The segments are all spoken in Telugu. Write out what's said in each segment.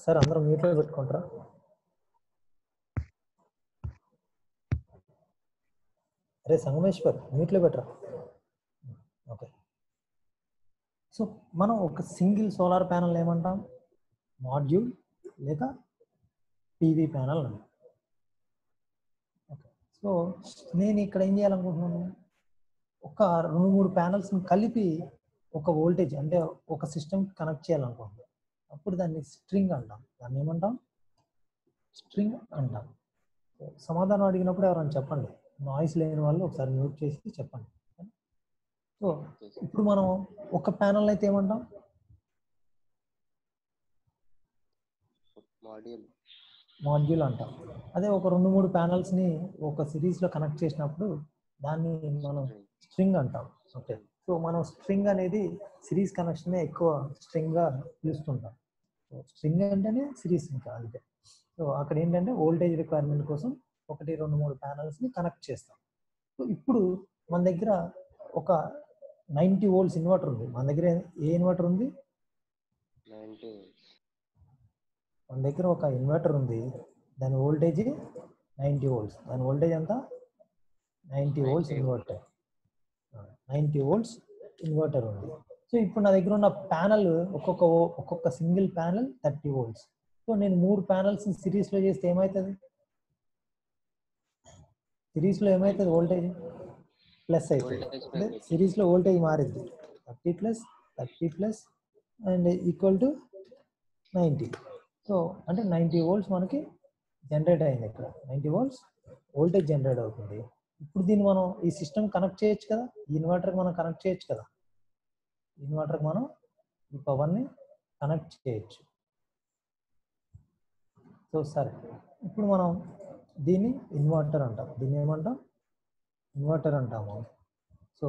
ఒకసారి అందరూ మ్యూట్లో పెట్టుకుంటారా అరే సంగమేశ్వర్ మ్యూట్లో పెట్టరా ఓకే సో మనం ఒక సింగిల్ సోలార్ ప్యానల్ ఏమంటాం మాడ్యూల్ లేదా పీవీ ప్యానల్ అంటాం ఓకే సో నేను ఇక్కడ ఏం చేయాలనుకుంటున్నాను ఒక రెండు మూడు ప్యానల్స్ని కలిపి ఒక వోల్టేజ్ అంటే ఒక సిస్టమ్ కనెక్ట్ చేయాలనుకుంటున్నాను అప్పుడు దాన్ని స్ట్రింగ్ అంటాం దాన్ని ఏమంటాం స్ట్రింగ్ అంటాం సో సమాధానం అడిగినప్పుడు ఎవరైనా చెప్పండి నాయిస్ లేని వాళ్ళు ఒకసారి మ్యూట్ చేసి చెప్పండి సో ఇప్పుడు మనం ఒక ప్యానల్ అయితే ఏమంటాం మాడ్యూల్ మాడ్యూల్ అంటాం అదే ఒక రెండు మూడు ప్యానల్స్ ని ఒక సిరీస్ లో కనెక్ట్ చేసినప్పుడు దాన్ని మనం స్ట్రింగ్ అంటాం ఓకే సో మనం స్ట్రింగ్ అనేది సిరీస్ కనెక్షన్ ఎక్కువ స్ట్రింగ్ గా పిలుస్తుంటాం సో స్ట్రింగ్ అంటేనే సిరీస్ ఇంకా అంతే సో అక్కడ ఏంటంటే వోల్టేజ్ రిక్వైర్మెంట్ కోసం ఒకటి రెండు మూడు ప్యానల్స్ ని కనెక్ట్ చేస్తాం సో ఇప్పుడు మన దగ్గర ఒక నైంటీ వోల్ట్స్ ఇన్వర్టర్ ఉంది మన దగ్గర ఏ ఇన్వర్టర్ ఉంది నైన్టీ మన దగ్గర ఒక ఇన్వర్టర్ ఉంది దాని వోల్టేజ్ నైంటీ వోల్ట్స్ దాని వోల్టేజ్ ఎంత ninety volts 90 inverter ninety volts inverter ఉంది సో ఇప్పుడు నా దగ్గర ఉన్న ప్యానల్ ఒక్కొక్క ఓ- ఒక్కొక్క single panel thirty volts so నేను మూడు ప్యానల్స్ సిరీస్లో చేస్తే ఏమవుతుంది సిరీస్లో ఏమవుతుంది వోల్టేజ్ ప్లస్ అవుతుంది Voltage అంటే plus సిరీస్లో వోల్టేజ్ మారింది thirty plus thirty plus and equal to ninety so అంటే నైంటీ వోల్ట్స్ మనకి జనరేట్ అయింది ఇక్కడ నైంటీ వోల్ట్స్ వోల్టేజ్ జనరేట్ అవుతుంది ఇప్పుడు దీన్ని మనం ఈ సిస్టమ్ కనెక్ట్ చేయొచ్చు కదా ఈ ఇన్వర్టర్కి మనం కనెక్ట్ చేయొచ్చు కదా ఇన్వర్టర్కి మనం ఈ పవర్ని కనెక్ట్ చేయొచ్చు సో సరే ఇప్పుడు మనం దీన్ని ఇన్వర్టర్ అంటాం దీన్ని ఏమంటాం ఇన్వర్టర్ అంటాము సో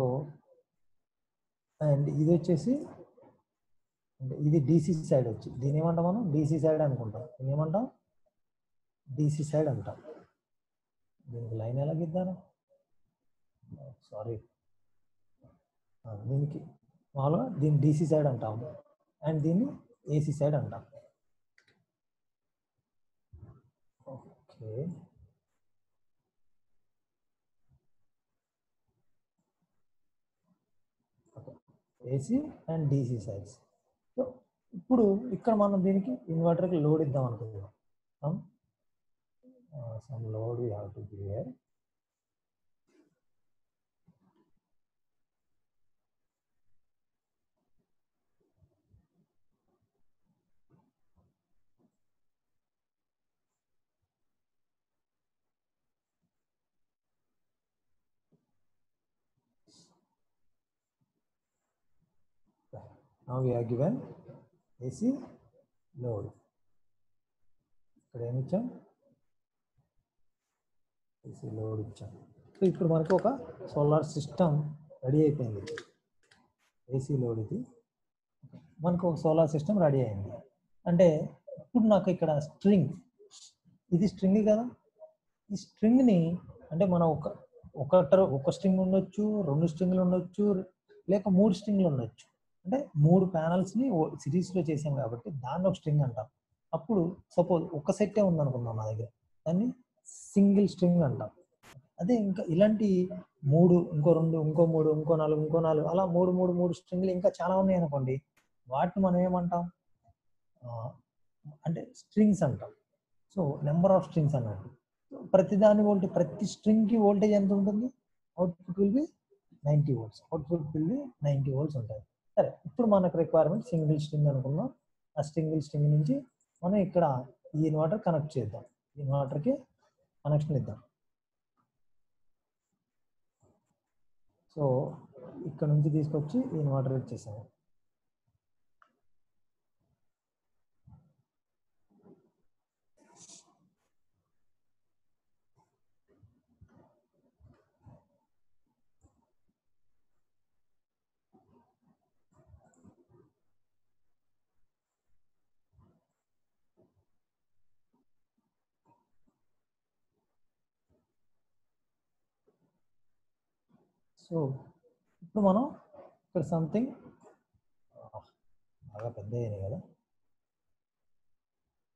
అండ్ ఇది వచ్చేసి అంటే ఇది డీసీ సైడ్ వచ్చి దీని ఏమంటాం మనం డీసీ సైడ్ అనుకుంటాం దీన్ని ఏమంటాం డీసీ సైడ్ అంటాం దీనికి లైన్ ఎలా గిద్దాను సారీ దీనికి మామూలుగా దీన్ని డీసీ సైడ్ అంటాము అండ్ దీన్ని ఏసీ సైడ్ అంటాం okay AC and DC sides so ఇప్పుడు ఇక్కడ మనం దీనికి ఇన్వర్టర్కి లోడ్ ఇద్దాం అనుకుంటున్నాం some some load we have to give here now we are given AC load ఇక్కడ ఏమి ఇచ్చాం ఏసీ లోడ్ ఇచ్చాం సో ఇప్పుడు మనకు ఒక సోలార్ సిస్టమ్ రెడీ అయిపోయింది ఏసీ లోడ్ ఇది మనకు ఒక సోలార్ సిస్టమ్ రెడీ అయింది అంటే ఇప్పుడు నాకు ఇక్కడ స్ట్రింగ్ ఇది స్ట్రింగ్ కదా ఈ స్ట్రింగ్ని అంటే మనం ఒక ఒక ఒక స్ట్రింగ్ ఉండొచ్చు రెండు స్ట్రింగ్లు ఉండొచ్చు లేక మూడు స్ట్రింగ్లు ఉండొచ్చు అంటే మూడు ప్యానల్స్ ని సిరీస్ లో చేసాం కాబట్టి దాన్ని ఒక స్ట్రింగ్ అంటాం అప్పుడు సపోజ్ ఒక సెట్టే ఉందనుకుందాం మా దగ్గర దాన్ని సింగిల్ స్ట్రింగ్ అంటాం అదే ఇంకా ఇలాంటి మూడు ఇంకో రెండు ఇంకో మూడు ఇంకో నాలుగు ఇంకో నాలుగు అలా మూడు మూడు మూడు స్ట్రింగ్లు ఇంకా చాలా ఉన్నాయి అనుకోండి వాటిని మనం ఏమంటాం ఆ, అంటే స్ట్రింగ్స్ అంటాం సో నెంబర్ ఆఫ్ స్ట్రింగ్స్ అన్నట్టు So, ప్రతి దాని వోల్టేజ్ ప్రతి స్ట్రింగ్ కి వోల్టేజ్ ఎంత ఉంటుంది output will be ninety volts output will be ninety volts ఉంటుంది సరే ఇప్పుడు మనకు రిక్వైర్మెంట్ సింగిల్ స్ట్రింగ్ అనుకుందాం ఆ సింగిల్ స్ట్రింగ్ నుంచి మనం ఇక్కడ ఈ ఇన్వర్టర్ కనెక్ట్ చేద్దాం ఈ ఇన్వర్టర్కి కనెక్షన్ ఇద్దాం సో ఇక్కడ నుంచి తీసుకొచ్చి ఈ ఇన్వర్టర్ ఇచ్చేసాము సో ఇప్పుడు మనం ఇక్కడ సంథింగ్ బాగా పెద్ద అయినాయి కదా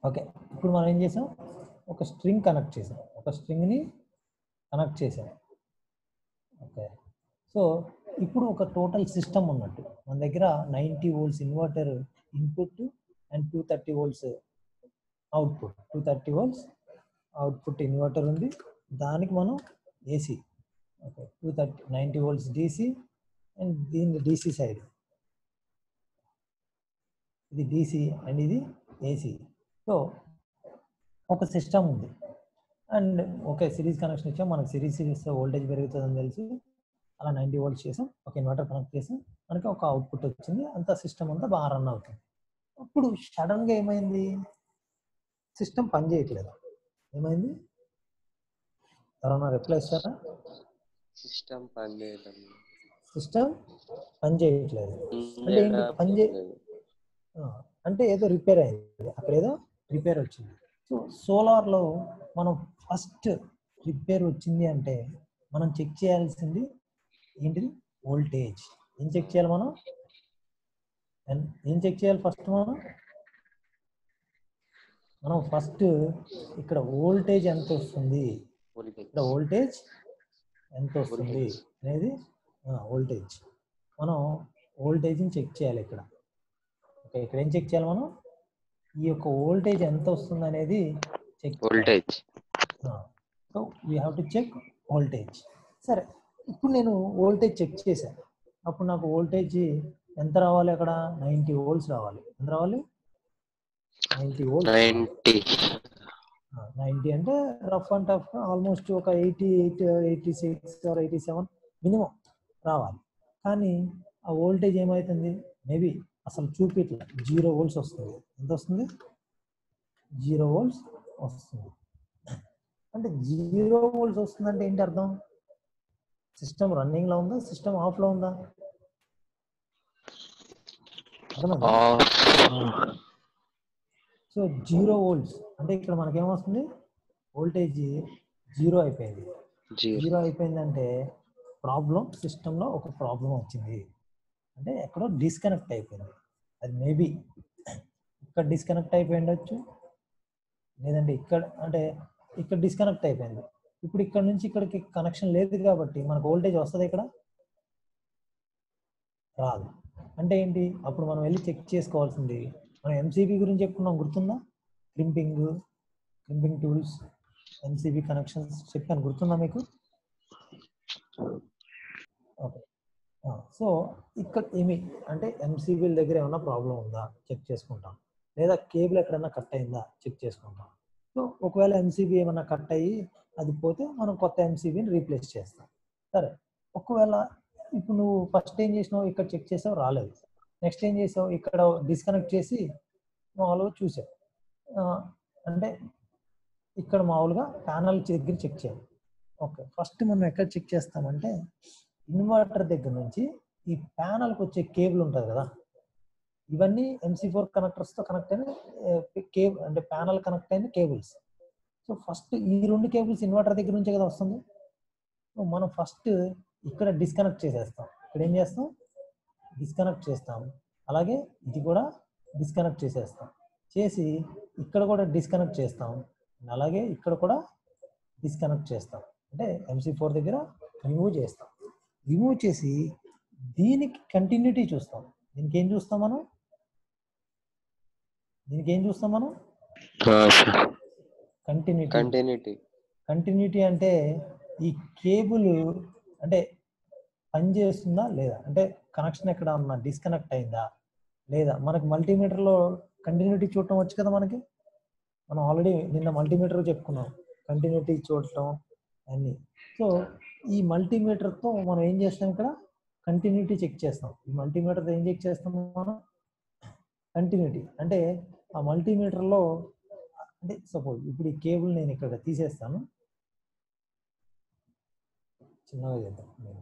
ఓకే ఇప్పుడు మనం ఏం చేసాం ఒక స్ట్రింగ్ కనెక్ట్ చేసాం ఒక స్ట్రింగ్ని కనెక్ట్ చేసాం ఓకే సో ఇప్పుడు ఒక టోటల్ సిస్టమ్ ఉన్నట్టు మన దగ్గర ninety volts inverter input and two thirty volts output two thirty volts output inverter ఉంది దానికి మనం AC okay two thirty ninety volts DC and దీని డీసీ సైడ్ ఇది డీసీ అండ్ ఇది ఏసీ సో ఒక సిస్టమ్ ఉంది అండ్ ఓకే సిరీస్ కనెక్షన్ ఇచ్చాం మనకి సిరీస్ సిరీస్ వోల్టేజ్ పెరుగుతుందని తెలుసు అలా నైంటీ వోల్ట్స్ చేసాం ఒక ఇన్వర్టర్ కనెక్ట్ చేసాం మనకి ఒక అవుట్పుట్ వచ్చింది అంత సిస్టమ్ అంతా బాగా రన్ అవుతుంది అప్పుడు సడన్గా ఏమైంది సిస్టమ్ పని చేయట్లేదు ఏమైంది ఎవరన్నా రిప్లై ఇస్తారా సిస్టమ్ పనిచేయడం సిస్టమ్ పని చేయట్లేదు అంటే ఏంటి పని చే ఆ, అంటే ఏదో రిపేర్ అయింది అక్కడ ఏదో రిపేర్ వచ్చింది సో సోలార్లో మనం ఫస్ట్ రిపేర్ వచ్చింది అంటే మనం చెక్ చేయాల్సింది ఏంటిది వోల్టేజ్ ఏం చెక్ చేయాలి మనం ఎన్- ఏం చెక్ చేయాలి ఫస్ట్ మనం మనం ఫస్ట్ ఇక్కడ వోల్టేజ్ ఎంత వస్తుంది ఇక్కడ వోల్టేజ్ ఎంత వస్తుంది Voltage. అనేది వోల్టేజ్ మనం వోల్టేజ్ని చెక్ చేయాలి ఇక్కడ ఓకే ఇక్కడ ఏం చెక్ చేయాలి మనం ఈ యొక్క వోల్టేజ్ ఎంత వస్తుంది అనేది check voltage so we have to check voltage సరే ఇప్పుడు నేను వోల్టేజ్ చెక్ చేశాను అప్పుడు నాకు వోల్టేజ్ ఎంత రావాలి అక్కడ నైంటీ వోల్ట్స్ రావాలి ఎంత రావాలి నైంటీ వోల్ట్స్ నైంటీ నైంటీ అంటే రఫ్ అండ్ టఫ్ ఆల్మోస్ట్ ఒక eighty eight eighty six or eighty seven minimum రావాలి కానీ ఆ వోల్టేజ్ ఏమవుతుంది మేబీ అసలు చూపిట్ల జీరో వోల్ట్స్ వస్తుంది ఎంత వస్తుంది జీరో వోల్ట్స్ వస్తుంది అంటే జీరో వోల్ట్స్ వస్తుందంటే ఏంటి అర్థం సిస్టమ్ రన్నింగ్ లో ఉందా సిస్టమ్ ఆఫ్ లో ఉందా అర్థమైందా సో జీరో వోల్ట్స్ అంటే ఇక్కడ మనకేమొస్తుంది వోల్టేజ్ జీరో అయిపోయింది జీరో జీరో అయిపోయిందంటే ప్రాబ్లం సిస్టంలో ఒక ప్రాబ్లం వచ్చింది అంటే ఎక్కడో డిస్కనెక్ట్ అయిపోయింది అది మేబీ ఇక్కడ డిస్కనెక్ట్ అయిపోయి ఉండొచ్చు లేదంటే ఇక్కడ అంటే ఇక్కడ డిస్కనెక్ట్ అయిపోయింది ఇప్పుడు ఇక్కడ నుంచి ఇక్కడికి కనెక్షన్ లేదు కాబట్టి మనకు వోల్టేజ్ వస్తుంది ఇక్కడ రాదు అంటే ఏంటి అప్పుడు మనం వెళ్ళి చెక్ చేసుకోవాల్సింది మనం ఎంసీబీ గురించి చెప్పుకున్నాం గుర్తుందా crimping crimping tools MCB connections చెప్పాను గుర్తుందా మీకు ఓకే సో ఇక్కడ ఏమి అంటే ఎంసీబీల దగ్గర ఏమైనా ప్రాబ్లం ఉందా చెక్ చేసుకుంటాం లేదా కేబుల్ ఎక్కడైనా కట్ అయిందా చెక్ చేసుకుంటాం సో ఒకవేళ ఎంసీబీ ఏమైనా కట్ అయ్యి అది పోతే మనం కొత్త ఎంసీబీని రీప్లేస్ చేస్తాం సరే ఒకవేళ ఇప్పుడు నువ్వు ఫస్ట్ ఏం చేసినావు ఇక్కడ చెక్ చేసావు రాలేదు నెక్స్ట్ ఏం చేసావు ఇక్కడ డిస్కనెక్ట్ చేసి మామూలుగా చూసావు ఆ, అంటే ఇక్కడ మామూలుగా ప్యానల్ దగ్గర చెక్ చేయాలి ఓకే ఫస్ట్ మనం ఎక్కడ చెక్ చేస్తామంటే ఇన్వర్టర్ దగ్గర నుంచి ఈ ప్యానల్కి వచ్చే కేబుల్ ఉంటుంది కదా ఇవన్నీ ఎంసీ ఫోర్ కనెక్టర్స్తో కనెక్ట్ అయిన కేబుల్ అంటే ప్యానల్ కనెక్ట్ అయిన కేబుల్స్ సో ఫస్ట్ ఈ రెండు కేబుల్స్ ఇన్వర్టర్ దగ్గర నుంచే కదా వస్తుంది సో మనం ఫస్ట్ ఇక్కడ డిస్కనెక్ట్ చేసేస్తాం ఇక్కడ ఏం చేస్తాం డిస్కనెక్ట్ చేస్తాం అలాగే ఇది కూడా డిస్కనెక్ట్ చేసేస్తాం చేసి ఇక్కడ కూడా డిస్కనెక్ట్ చేస్తాం అలాగే ఇక్కడ కూడా డిస్కనెక్ట్ చేస్తాం అంటే ఎంసీ ఫోర్ దగ్గర రిమూవ్ చేస్తాం రిమూవ్ చేసి దీనికి కంటిన్యూటీ చూస్తాం దీనికి ఏం చూస్తాం మనం దీనికి ఏం చూస్తాం మనం కంటిన్యూటీ కంటిన్యూటీ కంటిన్యూటీ అంటే ఈ కేబుల్ అంటే పని చేస్తుందా లేదా అంటే కనెక్షన్ ఎక్కడ ఉన్నా డిస్కనెక్ట్ అయిందా లేదా మనకి మల్టీమీటర్లో కంటిన్యూటీ చూడటం వచ్చు కదా మనకి మనం ఆల్రెడీ నిన్న మల్టీమీటర్ చెప్పుకున్నాం కంటిన్యూటీ చూడటం అన్ని సో ఈ మల్టీమీటర్తో మనం ఏం చేస్తాం ఇక్కడ కంటిన్యూటీ చెక్ చేస్తాం ఈ మల్టీమీటర్తో ఏం చెక్ చేస్తాం మనం కంటిన్యూటీ అంటే ఆ మల్టీమీటర్లో అంటే సపోజ్ ఇప్పుడు ఈ కేబుల్ నేను ఇక్కడ తీసేస్తాను చిన్నగా చేద్దాం నేను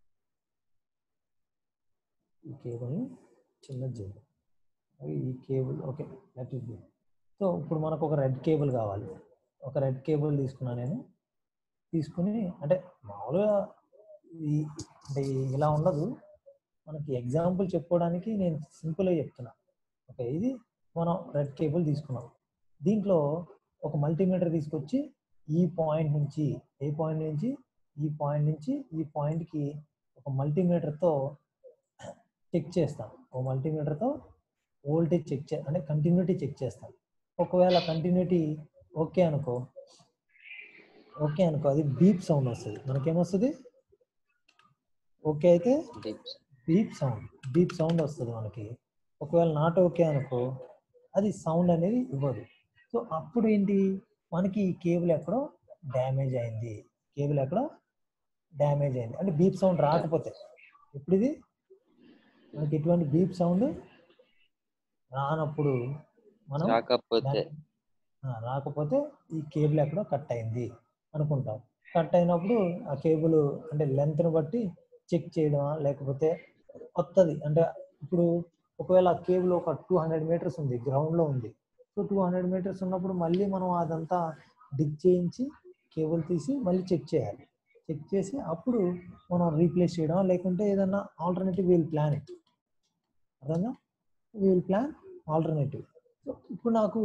ఈ కేబుల్ని చిన్నది చేద్దాం అవి ఈ cable okay let it be so ఇప్పుడు మనకు ఒక రెడ్ కేబుల్ కావాలి ఒక రెడ్ కేబుల్ తీసుకున్నా నేను తీసుకుని అంటే మామూలుగా ఈ అంటే ఇలా ఉండదు మనకి ఎగ్జాంపుల్ చెప్పుకోవడానికి నేను సింపుల్గా చెప్తున్నా ఓకే ఇది మనం రెడ్ కేబుల్ తీసుకున్నాం దీంట్లో ఒక మల్టీమీటర్ తీసుకొచ్చి ఈ పాయింట్ నుంచి ఏ పాయింట్ నుంచి ఈ పాయింట్ నుంచి ఈ పాయింట్కి ఒక మల్టీమీటర్తో చెక్ చేస్తాం ఓ మల్టీమీటర్తో వోల్టేజ్ చెక్ చే అంటే కంటిన్యూటీ చెక్ చేస్తాం ఒకవేళ కంటిన్యూటీ ఓకే అనుకో ఓకే అనుకో అది బీప్ సౌండ్ వస్తుంది మనకేమొస్తుంది ఓకే అయితే dips beep sound beep sound వస్తుంది మనకి ఒకవేళ నాట్ ఓకే అనుకో అది సౌండ్ అనేది ఇవ్వదు సో అప్పుడు ఏంటి మనకి ఈ కేబుల్ ఎక్కడో డ్యామేజ్ అయింది కేబుల్ ఎక్కడో డ్యామేజ్ అయింది అంటే బీప్ సౌండ్ రాకపోతే ఇప్పుడు ఇది మనకి ఎటువంటి బీప్ సౌండ్ రానప్పుడు మనం రాకపోతే దాన్ని- ఆ, రాకపోతే ఈ కేబుల్ ఎక్కడో కట్ అయింది అనుకుంటాం కట్ అయినప్పుడు ఆ కేబుల్ అంటే లెంత్ని బట్టి చెక్ చేయడమా లేకపోతే కొత్తది అంటే ఇప్పుడు ఒకవేళ ఆ కేబుల్ ఒక టూ హండ్రెడ్ మీటర్స్ ఉంది గ్రౌండ్లో ఉంది సో టూ హండ్రెడ్ మీటర్స్ ఉన్నప్పుడు మళ్ళీ మనం అదంతా డిగ్ చేయించి కేబుల్ తీసి మళ్ళీ చెక్ చేయాలి చెక్ చేసి అప్పుడు మనం రీప్లేస్ చేయడం లేకుంటే ఏదన్నా ఆల్టర్నేటివ్ వీల్ ప్లాన్ ఇట్ అర్థంగా వీల్ ప్లాన్ ఆల్టర్నేటివ్ సో ఇప్పుడు నాకు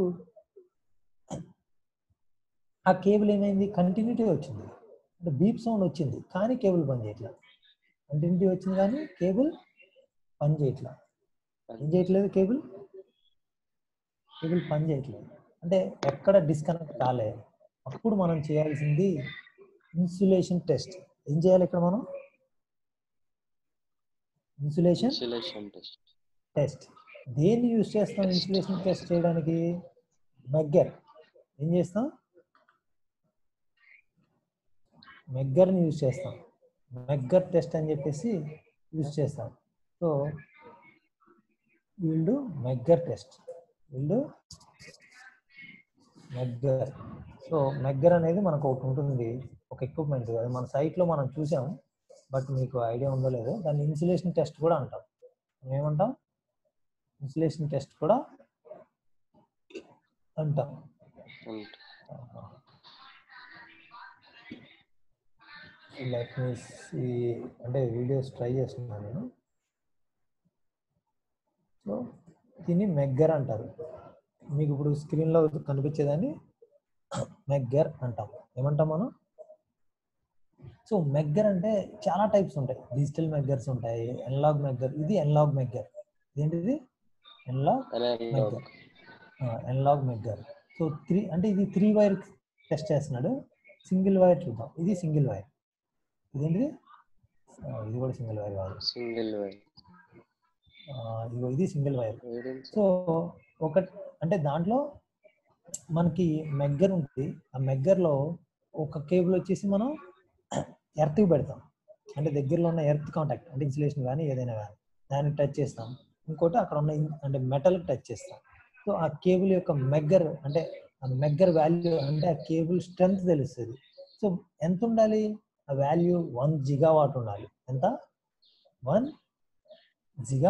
ఆ కేబుల్ ఏమైంది కంటిన్యూటీ వచ్చింది అంటే బీప్ సౌండ్ వచ్చింది కానీ కేబుల్ పని చేయట్లా కంటిన్యూటీ వచ్చింది కానీ కేబుల్ పని చేయట్లా ఏం చేయట్లేదు కేబుల్ కేబుల్ పని చేయట్లేదు అంటే ఎక్కడ డిస్కనెక్ట్ కాలే అప్పుడు మనం చేయాల్సింది ఇన్సులేషన్ టెస్ట్ ఏం చేయాలి ఇక్కడ మనం ఇన్సులేషన్ ఇన్సులేషన్ టెస్ట్ టెస్ట్ దేన్ని యూజ్ చేస్తాం ఇన్సులేషన్ టెస్ట్ చేయడానికి మెగ్గర్ ఏం చేస్తాం మెగ్గర్ని యూజ్ చేస్తాం మెగ్గర్ టెస్ట్ అని చెప్పేసి యూజ్ చేస్తాం సో వీళ్ళు మెగ్గర్ టెస్ట్ వీళ్ళు మెగ్గర్ సో మెగ్గర్ అనేది మనకు ఒకటి ఉంటుంది ఒక ఎక్విప్మెంట్ అది మన సైట్లో మనం చూసాం బట్ మీకు ఐడియా ఉందో లేదో దాన్ని ఇన్సులేషన్ టెస్ట్ కూడా అంటాం మనం ఏమంటాం ఇన్సులేషన్ టెస్ట్ కూడా అంటాం లెట్ మీ అంటే వీడియోస్ ట్రై చేస్తున్నాను నేను సో దీన్ని మెగ్గర్ అంటారు మీకు ఇప్పుడు స్క్రీన్లో కనిపించేదాన్ని మెగ్గర్ అంటాం ఏమంటాం మనం సో మెగ్గర్ అంటే చాలా టైప్స్ ఉంటాయి డిజిటల్ మెగ్గర్స్ ఉంటాయి ఎన్లాగ్ మెగ్గర్ ఇది ఎన్లాగ్ మెగ్గర్ ఏంటిది analog megger analog megger so three అంటే ఇది త్రీ వైర్ టెస్ట్ చేస్తున్నాడు సింగిల్ వైర్ చూద్దాం ఇది సింగిల్ వైర్ ఇదేంటిది ఆ, ఇది కూడా సింగిల్ వైర్ కాదు సింగిల్ వైర్ ఆ, ఇదిగో ఇది సింగిల్ వైర్ వేరియన్స్ సో ఒక అంటే దాంట్లో మనకి మెగ్గర్ ఉంటుంది ఆ మెగ్గర్లో ఒక కేబుల్ వచ్చేసి మనం ఎర్త్కి పెడతాం అంటే దగ్గరలో ఉన్న ఎర్త్ కాంటాక్ట్ అంటే ఇన్సులేషన్ కానీ ఏదైనా కానీ దాన్ని టచ్ చేస్తాం ఇంకోటి అక్కడ ఉన్న ఇన్- అంటే మెటల్కి టచ్ చేస్తాం సో ఆ కేబుల్ యొక్క మెగ్గర్ అంటే ఆ మెగ్గర్ వాల్యూ అంటే ఆ కేబుల్ స్ట్రెంగ్త్ తెలుస్తుంది సో ఎంత ఉండాలి ఆ వాల్యూ వన్ జిగా వాట్ ఉండాలి ఎంత వన్ జిగా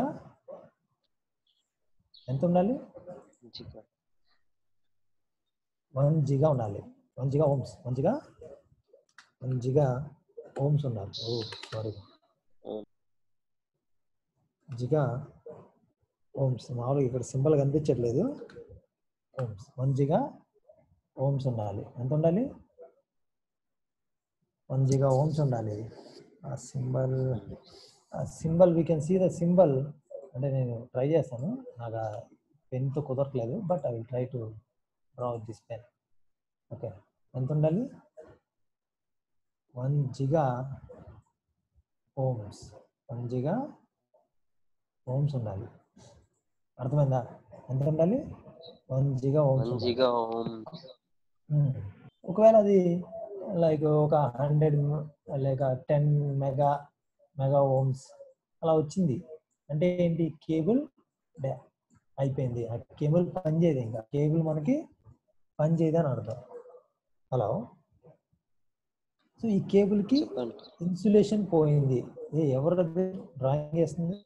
ఎంత ఉండాలి వన్ జిగా ఉండాలి one giga ohms one giga one giga ohms ఉండాలి ఓ సారీ జిగా ఓమ్స్ మామూలుగా ఇక్కడ సింబల్ కనిపించట్లేదు ఓమ్స్ వన్ జిగా ఓమ్స్ ఉండాలి ఎంత ఉండాలి వన్ జిగా ఓమ్స్ ఉండాలి ఆ సింబల్ ఆ symbol we can see the symbol అంటే నేను ట్రై చేస్తాను నాకు ఆ పెన్తో కుదరట్లేదు but I will try to draw this pen okay ఎంత ఉండాలి one giga ohms one giga ohms ఉండాలి అర్థమైందా ఎంత ఉండాలి వన్ జిగా ఓమ్స్ ఉండాలి. మంచిగా ఓం ఉమ్. ఒకవేళ అది లైక్ ఒక హండ్రెడ్ లేక టెన్ మెగా మెగా ఓమ్స్ అలా వచ్చింది అంటే ఏంటి కేబుల్ డా- అయిపోయింది ఆ కేబుల్ పనిచేయదు ఇంకా కేబుల్ మనకి పనిచేయదు అని అర్థం హలో సో ఈ కేబుల్కి చెప్పండి ఇన్సులేషన్ పోయింది ఏ ఎవరి దగ్గర డ్రాయింగ్ చేస్తుంది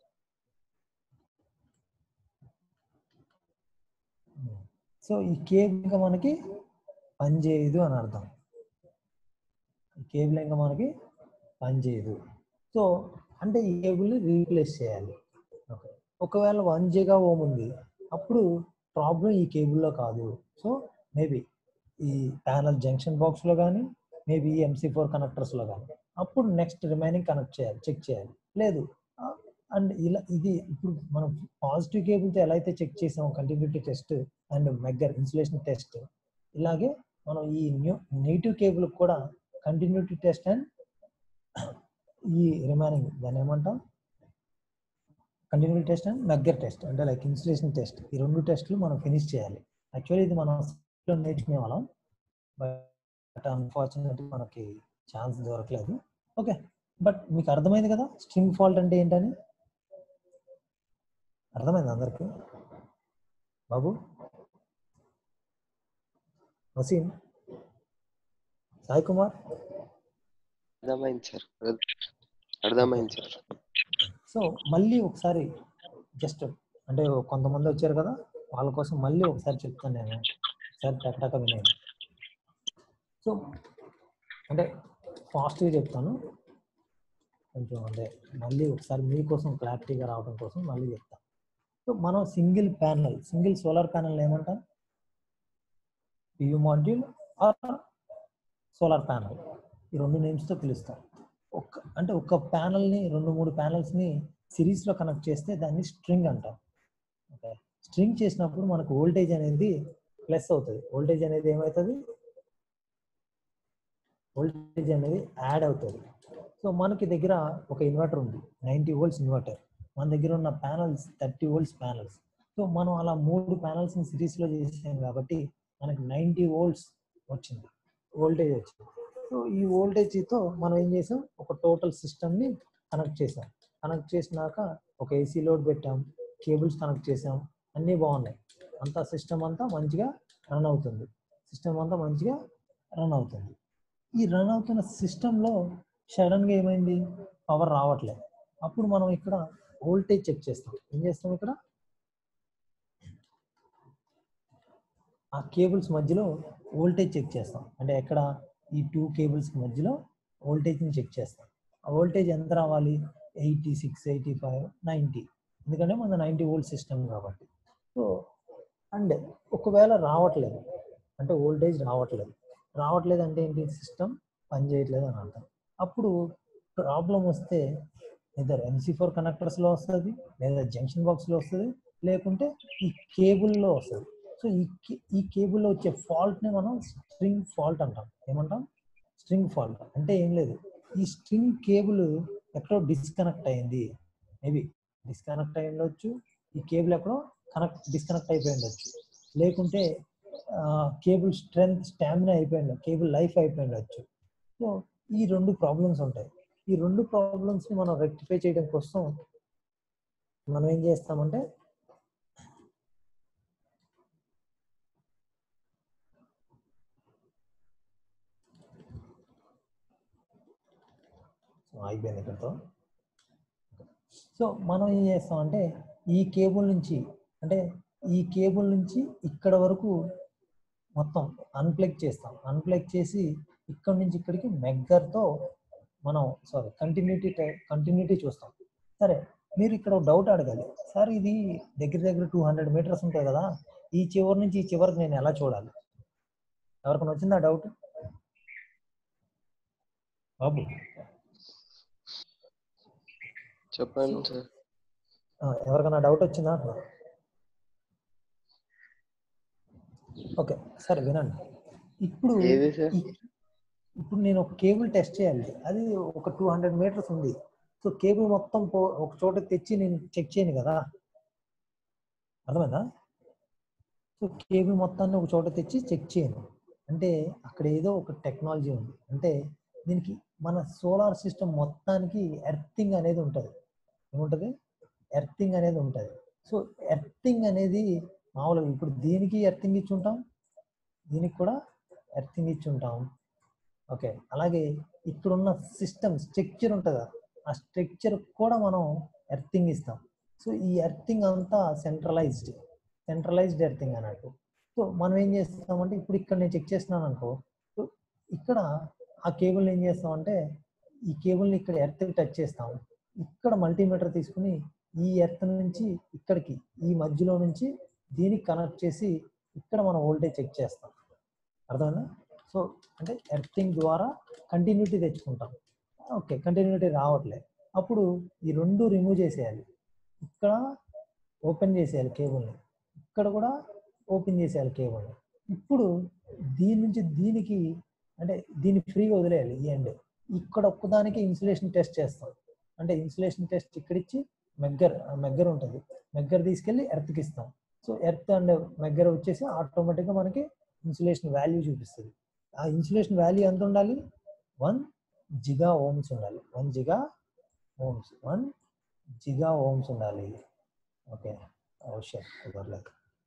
సో ఈ కేబుల్ ఇంకా మనకి పనిచేయదు అని అర్థం ఈ కేబుల్ ఇంకా మనకి పనిచేయదు సో అంటే ఈ కేబుల్ని రీప్లేస్ చేయాలి ఓకే ఒకవేళ వన్ జిగా ఓమ్ ఉంది అప్పుడు ప్రాబ్లం ఈ కేబుల్లో కాదు సో మేబీ ఈ ప్యానల్ జంక్షన్ బాక్స్లో కానీ మేబీ ఎంసీ ఫోర్ కనెక్టర్స్లో కానీ అప్పుడు నెక్స్ట్ రిమైనింగ్ కనెక్ట్ చేయాలి చెక్ చేయాలి లేదు అండ్ ఇలా ఇది ఇప్పుడు మనం పాజిటివ్ కేబుల్తో ఎలా అయితే చెక్ చేసాం continuity test and megger insulation test ఇలాగే మనం ఈ న్యూ నెగిటివ్ కేబుల్ కూడా కంటిన్యూటీ టెస్ట్ అండ్ ఈ రిమైనింగ్ దాన్ని ఏమంటాం continuity test and megger test అంటే లైక్ ఇన్సులేషన్ టెస్ట్ ఈ రెండు టెస్ట్లు మనం ఫినిష్ చేయాలి యాక్చువల్లీ ఇది మనం నేర్చుకునే వాళ్ళం బట్ అన్ఫార్చునేట్ మనకి ఛాన్స్ దొరకలేదు ఓకే బట్ మీకు అర్థమైంది కదా స్ట్రింగ్ ఫాల్ట్ అంటే ఏంటని అర్థమైంది అందరికి బాబు వసీం సాయి కుమార్ అర్థమైంది సార్ అర్థమైంది సార్ సో మళ్ళీ ఒకసారి జస్ట్ అంటే కొంతమంది వచ్చారు కదా వాళ్ళ కోసం మళ్ళీ ఒకసారి చెప్తాను నేను ఒకసారి టక్టక వినేది సో అంటే ఫాస్ట్గా చెప్తాను కొంచెం అంటే మళ్ళీ ఒకసారి మీకోసం క్లారిటీగా రావడం కోసం మళ్ళీ చెప్తాను సో మనం single panel single solar panel ఏమంటాం PU module or solar panel ఈ రెండు నేమ్స్తో పిలుస్తాం ఒక అంటే ఒక ప్యానల్ని రెండు మూడు ప్యానల్స్ని సిరీస్లో కనెక్ట్ చేస్తే దాన్ని స్ట్రింగ్ అంటాం ఓకే స్ట్రింగ్ చేసినప్పుడు మనకు వోల్టేజ్ అనేది ప్లస్ అవుతుంది వోల్టేజ్ అనేది ఏమవుతుంది వోల్టేజ్ అనేది యాడ్ అవుతుంది సో మనకి దగ్గర ఒక ఇన్వర్టర్ ఉంది నైంటీ వోల్ట్స్ ఇన్వర్టర్ మన దగ్గర ఉన్న panels thirty volts panels so మనం అలా మూడు ప్యానల్స్ని సిరీస్లో చేసాం కాబట్టి మనకి నైంటీ వోల్ట్స్ వచ్చింది వోల్టేజ్ వచ్చింది సో ఈ వోల్టేజ్తో మనం ఏం చేసాం ఒక టోటల్ సిస్టమ్ని కనెక్ట్ చేసాం కనెక్ట్ చేసినాక ఒక ఏసీ లోడ్ పెట్టాం కేబుల్స్ కనెక్ట్ చేసాం అన్నీ బాగున్నాయి అంతా సిస్టమ్ అంతా మంచిగా రన్ అవుతుంది సిస్టమ్ అంతా మంచిగా రన్ అవుతుంది ఈ రన్ అవుతున్న సిస్టంలో సడన్గా ఏమైంది పవర్ రావట్లేదు అప్పుడు మనం ఇక్కడ వోల్టేజ్ చెక్ చేస్తాం ఏం చేస్తాం ఇక్కడ ఆ కేబుల్స్ మధ్యలో వోల్టేజ్ చెక్ చేస్తాం అంటే ఎక్కడ ఈ టూ కేబుల్స్ మధ్యలో వోల్టేజ్ని చెక్ చేస్తాం ఆ వోల్టేజ్ ఎంత రావాలి eighty six eighty five ninety ఎందుకంటే మన నైంటీ వోల్ట్ సిస్టమ్ కాబట్టి సో అండ్ ఒకవేళ రావట్లేదు అంటే వోల్టేజ్ రావట్లేదు రావట్లేదు అంటే ఏంటి సిస్టమ్ పనిచేయట్లేదు అని అర్థం అప్పుడు ప్రాబ్లం వస్తే ఇద్దరు ఎంసీ ఫోర్ కనెక్టర్స్లో వస్తుంది లేదా జంక్షన్ బాక్స్లో వస్తుంది లేకుంటే ఈ కేబుల్లో వస్తుంది సో ఈ కే- ఈ కేబుల్లో వచ్చే ఫాల్ట్ని మనం స్ట్రింగ్ ఫాల్ట్ అంటాం ఏమంటాం స్ట్రింగ్ ఫాల్ట్ అంటే ఏం లేదు ఈ స్ట్రింగ్ కేబుల్ ఎక్కడో డిస్కనెక్ట్ అయింది మేబీ డిస్కనెక్ట్ అయి ఉండొచ్చు ఈ కేబుల్ ఎక్కడో కనెక్ట్ డిస్కనెక్ట్ అయిపోయి ఉండొచ్చు లేకుంటే కేబుల్ స్ట్రెంత్ స్టామినా అయిపోయింది కేబుల్ లైఫ్ అయిపోయి ఉండొచ్చు సో ఈ రెండు ప్రాబ్లమ్స్ ఉంటాయి ఈ రెండు ప్రాబ్లమ్స్ని మనం రెక్టిఫై చేయడం కోసం మనం ఏం చేస్తామంటే సో అయిపోయింది ఇక్కడతో సో మనం ఏం చేస్తామంటే ఈ కేబుల్ నుంచి అంటే ఈ కేబుల్ నుంచి ఇక్కడ వరకు మొత్తం అన్ప్లగ్ చేస్తాం అన్ప్లగ్ చేసి ఇక్కడ నుంచి ఇక్కడికి మెగ్గర్తో మనం సారీ కంటిన్యూటీ కంటిన్యూటీ చూస్తాం సరే మీరు ఇక్కడ డౌట్ అడగాలి సార్ ఇది దగ్గర దగ్గర టూ హండ్రెడ్ మీటర్స్ ఉంటాయి కదా ఈ చివరి నుంచి ఈ చివరికి నేను ఎలా చూడాలి ఎవరికైనా వచ్చిందా డౌట్ బాబు చెప్పండి సార్ ఆ, ఎవరికైనా డౌట్ వచ్చిందా ఓకే సరే వినండి ఇప్పుడు ఏది సార్? ఈ- ఇప్పుడు నేను ఒక కేబుల్ టెస్ట్ చేయాలి అది ఒక టూ హండ్రెడ్ మీటర్స్ ఉంది సో కేబుల్ మొత్తం పో ఒక చోట తెచ్చి నేను చెక్ చేయను కదా అర్థమైందా సో కేబుల్ మొత్తాన్ని ఒక చోట తెచ్చి చెక్ చేయను అంటే అక్కడ ఏదో ఒక టెక్నాలజీ ఉంది అంటే దీనికి మన సోలార్ సిస్టమ్ మొత్తానికి ఎర్తింగ్ అనేది ఉంటుంది ఏముంటుంది ఎర్తింగ్ అనేది ఉంటుంది సో ఎర్తింగ్ అనేది మామూలుగా ఇప్పుడు దీనికి ఎర్తింగ్ ఇచ్చి ఉంటాం దీనికి కూడా ఎర్తింగ్ ఇచ్చి ఉంటాం ఓకే అలాగే ఇక్కడున్న సిస్టమ్ స్ట్రక్చర్ ఉంటుంది కదా, ఆ స్ట్రక్చర్ కూడా మనం ఎర్తింగ్ ఇస్తాం సో ఈ ఎర్తింగ్ అంతా సెంట్రలైజ్డ్ సెంట్రలైజ్డ్ ఎర్తింగ్ అన్నట్టు సో మనం ఏం చేస్తామంటే ఇప్పుడు ఇక్కడ నేను చెక్ చేస్తున్నాను అనుకో సో ఇక్కడ ఆ కేబుల్ ఏం చేస్తామంటే ఈ కేబుల్ని ఇక్కడ ఎర్త్ టచ్ చేస్తాం ఇక్కడ మల్టీమీటర్ తీసుకుని ఈ ఎర్త్ నుంచి ఇక్కడికి ఈ మధ్యలో నుంచి దీనికి కనెక్ట్ చేసి ఇక్కడ మనం వోల్టేజ్ చెక్ చేస్తాం అర్థమైందా సో అంటే ఎర్తింగ్ ద్వారా కంటిన్యూటీ తెచ్చుకుంటాం ఓకే కంటిన్యూటీ రావట్లేదు అప్పుడు ఈ రెండు రిమూవ్ చేసేయాలి ఇక్కడ ఓపెన్ చేసేయాలి కేబుల్ని ఇక్కడ కూడా ఓపెన్ చేసేయాలి కేబుల్ని ఇప్పుడు దీని నుంచి దీనికి అంటే దీన్ని ఫ్రీగా వదిలేయాలి ఈ ఎండ్ ఇక్కడ ఒక్కదానికి ఇన్సులేషన్ టెస్ట్ చేస్తాం అంటే ఇన్సులేషన్ టెస్ట్ ఇక్కడ ఇచ్చి మెగ్గర్ మెగ్గర్ ఉంటుంది మెగ్గర్ తీసుకెళ్ళి ఎర్త్కి ఇస్తాం సో ఎర్త్ అండ్ మెగ్గర్ వచ్చేసి ఆటోమేటిక్గా మనకి ఇన్సులేషన్ వాల్యూ చూపిస్తుంది ఆ ఇన్సులేషన్ వాల్యూ ఎంత ఉండాలి వన్ జిగా ఓమ్స్ ఉండాలి one giga ohms one giga ohms ఉండాలి ఓకే అవశ్యం కుదరలేదు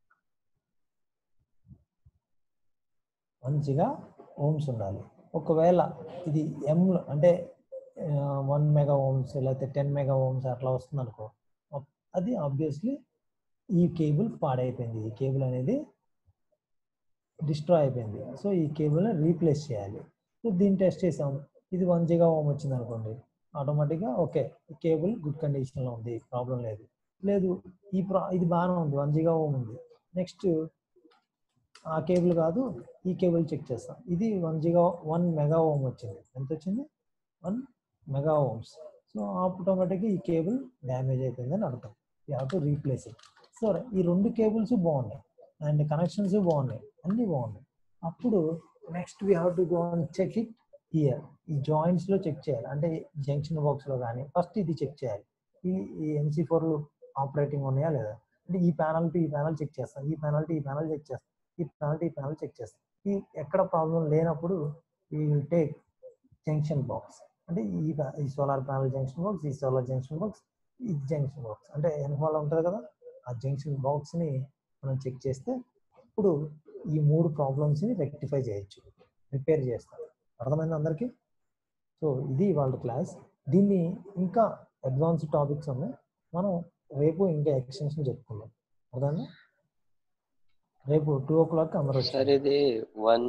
వన్ జిగా ఓమ్స్ ఉండాలి ఒకవేళ ఇది ఎం అంటే వన్ మెగా ఓమ్స్ లేకపోతే టెన్ మెగా ఓమ్స్ అట్లా వస్తుంది అనుకో అప్- అది ఆబ్వియస్లీ ఈ కేబుల్ పాడైపోయింది ఈ కేబుల్ అనేది డిస్ట్రాయ్ అయిపోయింది సో ఈ కేబుల్ని రీప్లేస్ చేయాలి సో దీన్ని టెస్ట్ చేసాం ఇది వన్ జిగా ఓమ్ వచ్చింది అనుకోండి ఆటోమేటిక్గా ఓకే ఈ కేబుల్ గుడ్ కండిషన్లో ఉంది ప్రాబ్లం లేదు లేదు ఈ ప్రా ఇది బాగానే ఉంది వన్ జిగా ఓమ్ ఉంది నెక్స్ట్ ఆ కేబుల్ కాదు ఈ కేబుల్ చెక్ చేస్తాం ఇది one giga one mega ohm వచ్చింది ఎంత వచ్చింది వన్ మెగా ఓమ్స్ సో ఆటోమేటిక్గా ఈ కేబుల్ డ్యామేజ్ అయిపోయిందని అర్థం you have to replace it so ఈ రెండు కేబుల్స్ బాగున్నాయి అండ్ కనెక్షన్స్ బాగున్నాయి అన్నీ బాగున్నాయి అప్పుడు next we have to go and check it here ఈ జాయింట్స్ లో చెక్ చేయాలి అంటే జంక్షన్ బాక్స్ లో కానీ ఫస్ట్ ఇది చెక్ చేయాలి ఈ ఈ ఎంసీ ఫోర్లు ఆపరేటింగ్ ఉన్నాయా లేదా అంటే ఈ ప్యానల్ టు ఈ ప్యానల్ చెక్ చేస్తాం ఈ ప్యానల్ టు ఈ ప్యానల్ చెక్ చేస్తాం ఈ ప్యానల్ టు ఈ ప్యానల్ చెక్ చేస్తాం ఈ ఎక్కడ ప్రాబ్లం లేనప్పుడు ఈ విల్ టేక్ జంక్షన్ బాక్స్ అంటే ఈ pa- ఈ సోలార్ ప్యానల్ జంక్షన్ బాక్స్ ఈ సోలార్ జంక్షన్ బాక్స్ ఈ జంక్షన్ బాక్స్ అంటే వెనకాల ఉంటుంది కదా ఆ జంక్షన్ బాక్స్ ని మనం చెక్ చేస్తే ఇప్పుడు ఈ మూడు ప్రాబ్లమ్స్ ని రెక్టిఫై చేయొచ్చు రిపేర్ చేస్తాం అర్థమైంది అందరికీ సో ఇది వాళ్ళ క్లాస్ దీన్ని ఇంకా అడ్వాన్స్ టాపిక్స్ ఉన్నాయి మనం రేపు ఇంకా ఎక్స్టెన్షన్ చెప్పుకుందాం అర్థమైందా రేపు టూ ఓ క్లాక్ అందరూ సార్ వచ్చారు ఇది వన్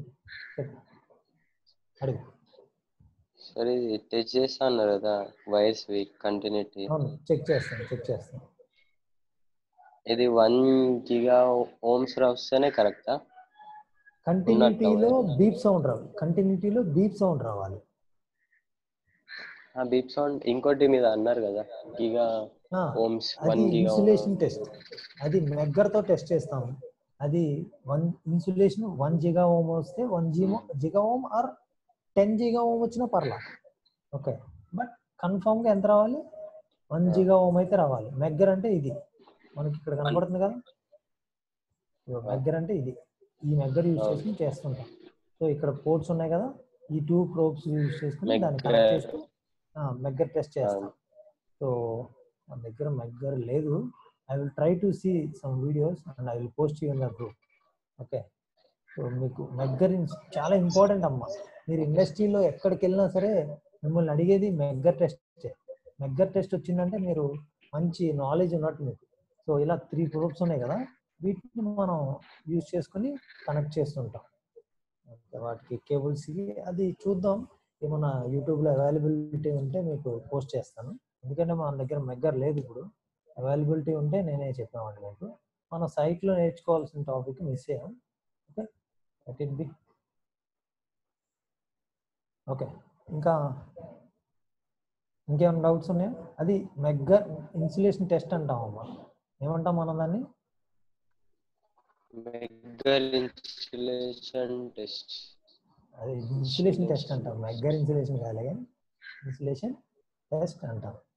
అడుగు సార్ ఇది టెస్ట్ చేస్తా అన్నారు కదా వైర్స్ వీక్ కంటిన్యూటీ అవును చెక్ చేస్తాను చెక్ చేస్తాను ఇది వన్ గిగా ఓమ్స్ వస్తేనే కరెక్టా కంటిన్యూటీలో బీప్ సౌండ్ రావాలి కంటిన్యూటీలో బీప్ సౌండ్ రావాలి ఆ బీప్ సౌండ్ ఇంకోటి మీద అన్నారు కదా గిగా ఆ, ఓమ్స్ అది వన్ గిగా ఇన్సులేషన్ టెస్ట్ అది మెగ్గర్ తో టెస్ట్ చేస్తాం అది one insulation one giga ohm వస్తే వన్ జిమో giga ohm or ten giga ohm వచ్చినా పర్లా ఓకే బట్ కన్ఫామ్ గా ఎంత రావాలి వన్ జిగా ఓమ్ అయితే రావాలి మెగ్గర్ అంటే ఇది మనకి ఇక్కడ కనపడుతుంది కదా ఇదిగో మెగ్గర్ అంటే ఇది ఈ మెగ్గర్ యూజ్ చేసుకుని చేస్తుంటాం సో ఇక్కడ పోర్ట్స్ ఉన్నాయి కదా ఈ టూ ప్రోబ్స్ యూజ్ చేసుకుని దాన్ని కనెక్ట్ Megger. చేస్తూ మెగ్గర్ టెస్ట్ చేస్తాం సో మన దగ్గర మెగ్గర్ లేదు I will try to see some videos and I will post you in the group okay so మీకు మెగ్గర్ చాలా ఇంపార్టెంట్ అమ్మా మీరు ఇండస్ట్రీలో ఎక్కడికి వెళ్ళినా సరే మిమ్మల్ని అడిగేది మెగ్గర్ టెస్ట్ మెగ్గర్ టెస్ట్ వచ్చిందంటే మీరు మంచి నాలెడ్జ్ ఉన్నట్టు మీకు సో ఇలా త్రీ ప్రూఫ్స్ ఉన్నాయి కదా వీటిని మనం యూజ్ చేసుకొని కనెక్ట్ చేస్తుంటాం ఓకే, వాటికి కేబుల్స్ అది చూద్దాం ఏమన్నా యూట్యూబ్లో అవైలబిలిటీ ఉంటే మీకు పోస్ట్ చేస్తాను ఎందుకంటే మన దగ్గర మెగ్గర్ లేదు ఇప్పుడు అవైలబిలిటీ ఉంటే నేనే చెప్పామండి మీకు మన సైట్లో నేర్చుకోవాల్సిన టాపిక్ మిస్ అయ్యాం okay that it be okay ఇంకా ఇంకేమైనా డౌట్స్ ఉన్నాయా అది మెగ్గర్ ఇన్సులేషన్ టెస్ట్ అంటాం అమ్మా ఏమంటాం మనం దాన్ని మెగ్గర్ ఇన్స్టలేషన్ టెస్ట్ అది ఇన్సులేషన్ టెస్ట్ అంటాం మెగ్గర్ ఇన్సులేషన్ కాలే కానీ ఇన్సులేషన్ టెస్ట్ అంటాం